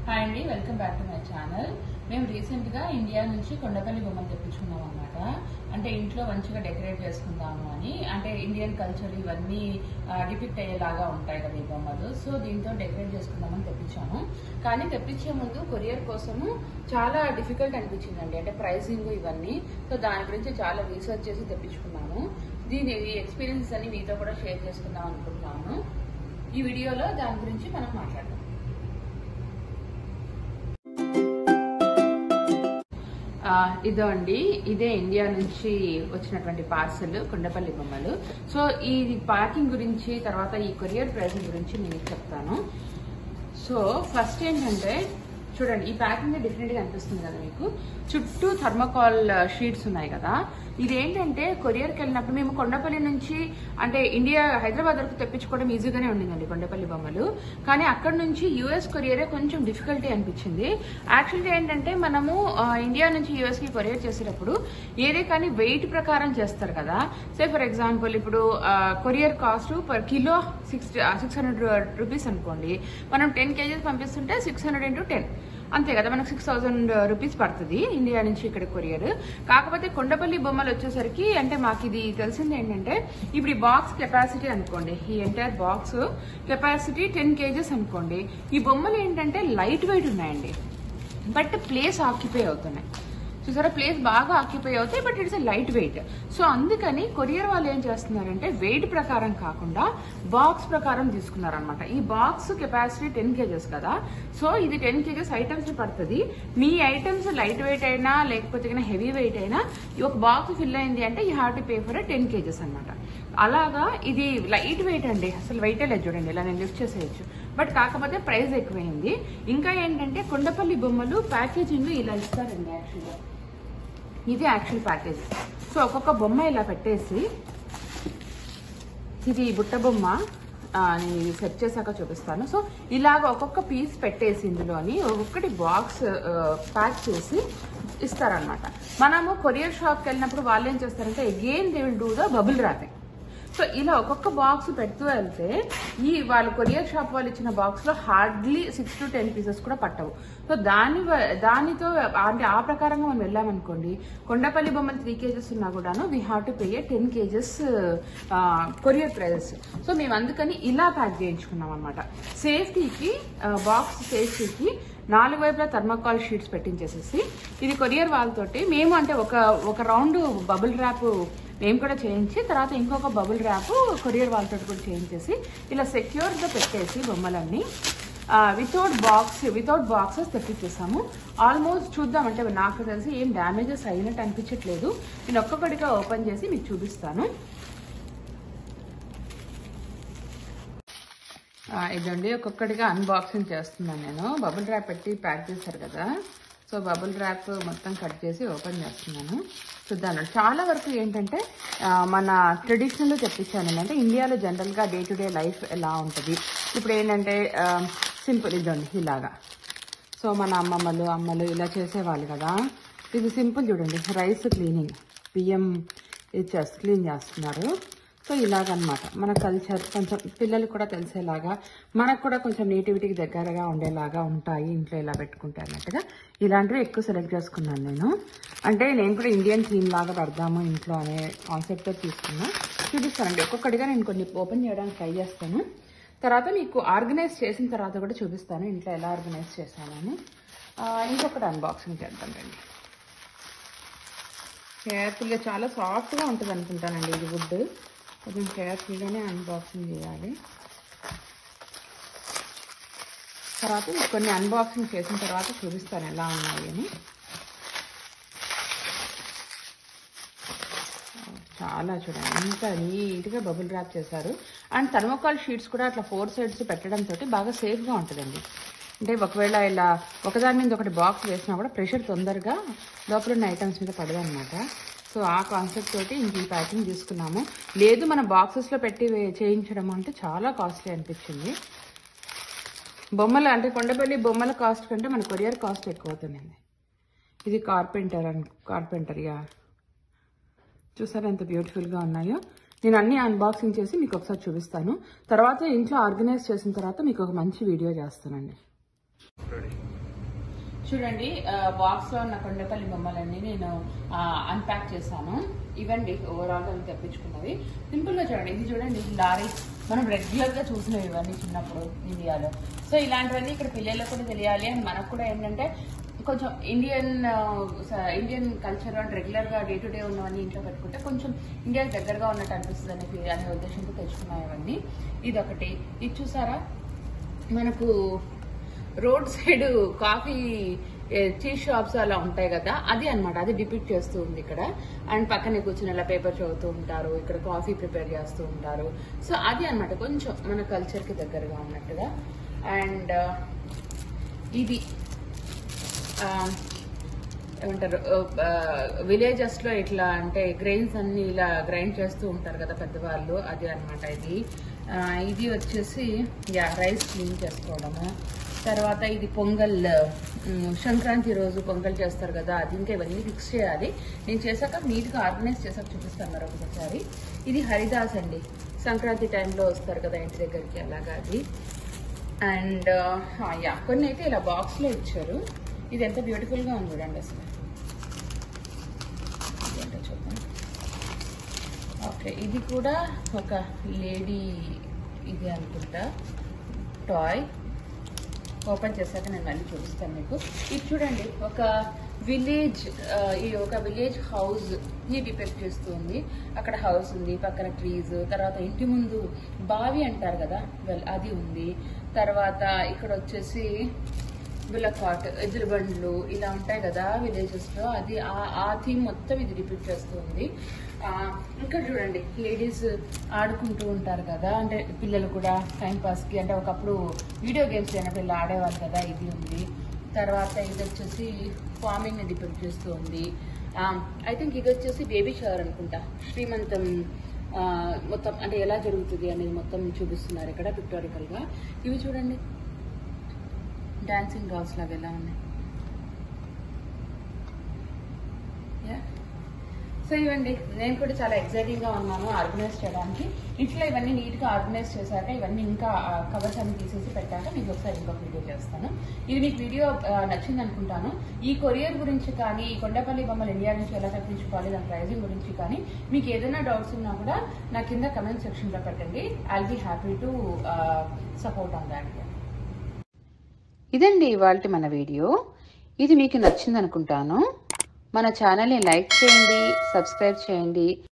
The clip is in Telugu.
హాయ్ అండి welcome back to my channel మేము రీసెంట్ గా ఇండియా నుంచి కొండపల్లి బొమ్మలు తెప్పించుకున్నాం అనమాట అంటే ఇంట్లో మంచిగా డెకరేట్ చేసుకుందాము అని అంటే ఇండియన్ కల్చర్ ఇవన్నీ డిపిక్ట్ అయ్యేలాగా ఉంటాయి కదా ఈ బొమ్మలు సో దీంతో డెకరేట్ చేసుకుందామని తెప్పించాము కానీ తెప్పించే ముందు కొరియర్ కోసము చాలా డిఫికల్ట్ అనిపించిందండి అంటే ప్రైసింగ్ ఇవన్నీ సో దాని గురించి చాలా రీసెర్చ్ చేసి తెప్పించుకున్నాము దీని ఎక్స్పీరియన్స్ అన్ని మీతో కూడా షేర్ చేసుకుందాం అనుకుంటున్నాను ఈ వీడియోలో దాని గురించి మనం మాట్లాడదాం ఆ, ఇదో అండి ఇదే ఇండియా నుంచి వచ్చినటువంటి పార్సల్ కొండపల్లి బొమ్మలు సో ఈ ప్యాకింగ్ గురించి తర్వాత ఈ కొరియర్ ప్రైసింగ్ గురించి నేను మీకు చెప్తాను సో ఫస్ట్ ఏంటంటే చూడండి ఈ ప్యాకింగ్ డిఫరెంట్ గా అనిపిస్తుంది కదా మీకు చుట్టూ థర్మోకాల్ షీట్స్ ఉన్నాయి కదా ఇది ఏంటంటే కొరియర్కి వెళ్ళినప్పుడు మేము కొండపల్లి నుంచి అంటే ఇండియా హైదరాబాద్ వరకు తెప్పించుకోవడం ఈజీగానే ఉండిందండి కొండపల్లి బొమ్మలు కానీ అక్కడ నుంచి యుఎస్ కొరియరే కొంచెం డిఫికల్టీ అనిపించింది యాక్చువల్లీ ఏంటంటే మనము ఆ, ఇండియా నుంచి యుఎస్ కి కొరియర్ చేసేటప్పుడు ఏదే కానీ వెయిట్ ప్రకారం చేస్తారు కదా సే ఫర్ ఎగ్జాంపుల్ ఇప్పుడు courier cost per kilo six six hundred rupees అనుకోండి మనం టెన్ కేజీస్ పంపిస్తుంటే సిక్స్ హండ్రెడ్ ఇంటూ టెన్ అంతే కదా మనకు సిక్స్ థౌసండ్ రూపీస్ పడుతుంది ఇండియా నుంచి ఇక్కడ కొరియర్ కాకపోతే కొండపల్లి బొమ్మలు వచ్చేసరికి అంటే మాకు ఇది తెలిసింది ఏంటంటే ఇప్పుడు ఈ బాక్స్ కెపాసిటీ అనుకోండి ఈ entire box capacity ten KGs అనుకోండి ఈ బొమ్మలు ఏంటంటే లైట్ వెయిట్ ఉన్నాయండి బట్ ప్లేస్ ఆక్యుపై అవుతున్నాయి చూసారా ప్లేస్ బాగా ఆక్యుపై అవుతాయి but it's lightweight so అందుకని కొరియర్ వాళ్ళు ఏం చేస్తున్నారంటే వెయిట్ ప్రకారం కాకుండా బాక్స్ ప్రకారం తీసుకున్నారనమాట ఈ బాక్స్ కెపాసిటీ టెన్ కేజెస్ కదా సో ఇది టెన్ కేజెస్ ఐటమ్స్ పడుతుంది మీ ఐటమ్స్ లైట్ వెయిట్ అయినా లేకపోతే హెవీ వెయిట్ అయినా ఈ ఒక బాక్స్ ఫిల్ అయింది అంటే you have to pay for ten KGs అనమాట అలాగా ఇది లైట్ వెయిట్ అండి అసలు వెయిటే లేదు చూడండి ఇలా నేను లిఫ్ట్ చేసేయచ్చు బట్ కాకపోతే ప్రైస్ ఎక్కువైంది ఇంకా ఏంటంటే కొండపల్లి బొమ్మలు ప్యాకేజింగ్ ఇలా ఇస్తారండి యాక్చువల్గా ఇది యాక్చువల్ ప్యాకేజ్ సో ఒక్కొక్క బొమ్మ ఇలా పెట్టేసి ఇది బుట్ట బొమ్మ ఆ, నేను ఇది సెట్ చేశాక చూపిస్తాను సో ఇలాగ ఒక్కొక్క పీస్ పెట్టేసి ఇందులోని ఒక్కొక్కటి బాక్స్ ప్యాక్ చేసి ఇస్తారనమాట మనము కొరియర్ షాప్కి వెళ్ళినప్పుడు వాళ్ళు ఏం చేస్తారంటే again they will do the bubble wrapping so ఇలా ఒక్కొక్క బాక్స్ పెడుతూ వెళ్తే ఈ వాళ్ళు కొరియర్ షాప్ వాళ్ళు ఇచ్చిన బాక్స్ లో hardly six to ten pieces కూడా పట్టవు సో దాని వ- దానితో అంటే ఆ ప్రకారంగా మనం వెళ్ళామనుకోండి కొండపల్లి బొమ్మలు త్రీ కేజెస్ ఉన్నా కూడాను we have to pay ten KGs courier prices so మేము అందుకని ఇలా ప్యాక్ చేయించుకున్నాం అనమాట సేఫ్టీకి బాక్స్ సేఫ్టీకి నాలుగు వైపులా థర్మాకాల్ షీట్స్ పెట్టించేసేసి ఇది కొరియర్ వాళ్ళతోటి మేము అంటే ఒక ఒక రౌండ్ బబుల్ ర్యాప్ మేము కూడా చేయించి తర్వాత ఇంకొక బబుల్ ర్యాప్ కొరియర్ వాళ్ళతో కూడా చేయించేసి ఇలా సెక్యూర్గా పెట్టేసి బొమ్మలన్నీ వితౌట్ బాక్స్ వితౌట్ బాక్సెస్ తెప్పించేసాము ఆల్మోస్ట్ చూద్దాం అంటే నాకు తెలిసి ఏం డ్యామేజెస్ అయినట్టు అనిపించట్లేదు నేను ఒక్కొక్కటిగా ఓపెన్ చేసి మీకు చూపిస్తాను ఆ, ఇదండి ఒక్కొక్కటిగా అన్బాక్సింగ్ చేస్తున్నాను నేను బబుల్ ర్యాప్ పెట్టి ప్యాక్ చేశారు కదా సో బబుల్ ర్యాప్ మొత్తం కట్ చేసి ఓపెన్ చేస్తున్నాను చూద్దాను చాలా వరకు ఏంటంటే ఆ, మన ట్రెడిషనల్ తెప్పించాను అంటే ఇండియాలో జనరల్గా డే టు డే లైఫ్ ఎలా ఉంటుంది ఇప్పుడు ఏంటంటే సింపుల్ ఇదండి ఇలాగా సో మన అమ్మమ్మలు అమ్మలు ఇలా చేసేవాళ్ళు కదా ఇది సింపుల్ చూడండి రైస్ క్లీనింగ్ బియ్యం ఇది చేస్తూ క్లీన్ చేస్తున్నారు సో ఇలాగనమాట మన కల్చర్ కొంచెం పిల్లలకు కూడా తెలిసేలాగా మనకు కూడా కొంచెం నేటివిటీకి దగ్గరగా ఉండేలాగా ఉంటాయి ఇంట్లో ఇలా పెట్టుకుంటే అన్నట్టుగా ఇలాంటివి ఎక్కువ సెలెక్ట్ చేసుకున్నాను నేను అంటే నేను కూడా ఇండియన్ థీమ్ లాగా పెడదాము ఇంట్లో అనే కాన్సెప్ట్తో తీసుకున్నా చూపిస్తానండి ఒక్కొక్కటిగా నేను కొన్ని ఓపెన్ చేయడానికి ట్రై చేస్తాను తర్వాత మీకు ఆర్గనైజ్ చేసిన తర్వాత కూడా చూపిస్తాను ఇంట్లో ఎలా ఆర్గనైజ్ చేశానని ఆ, ఇంకొకటి అన్బాక్సింగ్ చేద్దాం రండి కేర్ఫుల్గా చాలా సాఫ్ట్గా ఉంటుంది అనుకుంటానండి ఇది వుడ్ కొంచెం కేర్ఫుల్గానే అన్బాక్సింగ్ చేయాలి తర్వాత మీకు కొన్ని అన్బాక్సింగ్ చేసిన తర్వాత చూపిస్తాను ఎలా ఉన్నాయి అని చాలా చూడండి అంత నీట్గా బబుల్ ర్యాప్ చేశారు అండ్ థర్మోకాల్ షీట్స్ కూడా అట్లా ఫోర్ సైడ్స్ పెట్టడం తోటి బాగా సేఫ్గా ఉంటుందండి అంటే ఒకవేళ ఇలా ఒకదాని మీద ఒకటి బాక్స్ వేసినా కూడా ప్రెషర్ తొందరగా లోపల ఉన్న ఐటమ్స్ మీద పడదు అనమాట సో ఆ కాన్సెప్ట్ తోటి ఇంక ఈ ప్యాకింగ్ తీసుకున్నాము లేదు మన బాక్సెస్లో పెట్టి వే- చేయించడం అంటే చాలా కాస్ట్లీ అనిపించింది బొమ్మలు అంటే కొండపల్లి బొమ్మల కాస్ట్ కంటే మన కొరియర్ కాస్ట్ ఎక్కువ అవుతుందండి ఇది కార్పెంటర్ అని కార్పెంటర్ యా చూసారా ఎంత బ్యూటిఫుల్గా ఉన్నాయో నేను అన్ని అన్బాక్సింగ్ చేసి మీకు ఒకసారి చూపిస్తాను తర్వాత ఇంట్లో ఆర్గనైజ్ చేసిన తర్వాత మీకు ఒక మంచి వీడియో చేస్తానండి రెడీ చూడండి బాక్స్ లో ఉన్న కొండపల్లి బొమ్మలన్నీ నేను అన్పాక్ చేశాను ఇవండి ఓవరాల్ గా తెప్పించుకున్నవి సింపుల్ గా చూడండి ఇది చూడండి లారీ మనం రెగ్యులర్ గా చూసినవి ఇవన్నీ చిన్నప్పుడు ఇండియాలో సో ఇలాంటివన్నీ ఇక్కడ పిల్లలకు కూడా తెలియాలి అండ్ మనకు కూడా ఏంటంటే కొంచెం Indian Indian culture and regular గా డే టు డే ఉన్నవన్నీ ఇంట్లో పెట్టుకుంటే కొంచెం ఇండియాకి దగ్గరగా ఉన్నట్టు అనిపిస్తుంది అనే అనే ఉద్దేశంతో తెచ్చుకున్నాయి అవన్నీ ఇది ఒకటి ఇది చూసారా మనకు roadside coffee tea shops అలా ఉంటాయి కదా అది అన్నమాట అది డిపిక్ట్ చేస్తూ ఉంది ఇక్కడ అండ్ పక్కనే కూర్చుని ఇలా పేపర్ చదువుతూ ఉంటారు ఇక్కడ కాఫీ ప్రిపేర్ చేస్తూ ఉంటారు సో అది అన్నమాట కొంచెం మన కల్చర్ కి దగ్గరగా ఉన్నట్టుగా అండ్ ఇది ఆ, ఏమంటారు విలేజెస్ లో ఇట్లా అంటే గ్రెయిన్స్ అన్ని ఇలా గ్రైండ్ చేస్తూ ఉంటారు కదా పెద్దవాళ్ళు అది అన్నమాట ఇది ఆ, ఇది వచ్చేసి యా రైస్ క్లీన్ చేసుకోవడము తర్వాత ఇది పొంగల్ ఉమ్, సంక్రాంతి రోజు పొంగల్ చేస్తారు కదా అది ఇంకా ఇవన్నీ ఫిక్స్ చేయాలి నేను చేశాక నీట్గా ఆర్గనైజ్ చేశాక చూపిస్తాను మరి ఒకసారి ఇది హరిదాస్ అండి సంక్రాంతి టైంలో వస్తారు కదా ఇంటి దగ్గరికి అలాగా అది అండ్ యా కొన్ని అయితే ఇలా బాక్స్లో ఇచ్చారు ఇది ఎంత బ్యూటిఫుల్గా ఉంది చూడండి అసలు ఇదేంటో చూద్దాం ఓకే ఇది కూడా ఒక లేడీ ఇది అనుకుంటా టాయ్ ఓపెన్ చేశాక నేను మళ్ళీ చూపిస్తాను మీకు ఇది చూడండి ఒక విలేజ్ ఈ ఒక విలేజ్ హౌస్ ని డిపెక్ట్ చేస్తుంది అక్కడ హౌస్ ఉంది పక్కన ట్రీస్ తర్వాత ఇంటి ముందు బావి అంటారు కదా వెల్ అది ఉంది తర్వాత ఇక్కడ వచ్చేసి బుల్లకాట్ ఎద్దుల బండ్లు ఇలా ఉంటాయి కదా విలేజెస్ లో అది ఆ- ఆ థీమ్ మొత్తం ఇది రిపీట్ చేస్తుంది ఆ, ఇక్కడ చూడండి లేడీస్ ఆడుకుంటూ ఉంటారు కదా అంటే పిల్లలు కూడా టైం పాస్ కి అంటే ఒకప్పుడు వీడియో గేమ్స్ అయినప్పుడు ఇలా ఆడేవాళ్ళు కదా ఇది ఉంది తర్వాత ఇది వచ్చేసి ఫార్మింగ్ ని డిపెండ్ చేస్తూ ఉంది ఐ థింక్ ఇది వచ్చేసి బేబీ షవర్ అనుకుంటా శ్రీమంతం ఆ, మొత్తం అంటే ఎలా జరుగుతుంది అనేది మొత్తం చూపిస్తున్నారు ఇక్కడ పిక్టోరికల్ గా ఇవి చూడండి డాన్సింగ్ డాల్స్ లాగా ఎలా ఉన్నాయి Yeah. సో ఇవ్వండి నేను కూడా చాలా ఎక్సైటింగ్ గా ఉన్నాను ఆర్గనైజ్ చేయడానికి ఇట్లా ఇవన్నీ నీట్ గా ఆర్గనైజ్ చేశాక ఇవన్నీ ఇంకా కవర్స్ అన్ని తీసేసి పెట్టాక మీకు ఒకసారి ఇంకొక వీడియో చేస్తాను ఇది మీకు వీడియో నచ్చింది అనుకుంటాను ఈ కొరియర్ గురించి కానీ ఈ కొండపల్లి బొమ్మలు ఇండియా నుంచి ఎలా తప్పించుకోవాలి దాని ప్రైజింగ్ గురించి కానీ మీకు ఏదైనా డౌట్స్ ఉన్నా కూడా నా కింద కమెంట్ సెక్షన్ లో పెట్టండి I be happy to support on that ఇదండి ఇవాళ మన వీడియో ఇది మీకు నచ్చింది అనుకుంటాను మన ఛానల్ని లైక్ చేయండి సబ్స్క్రైబ్ చేయండి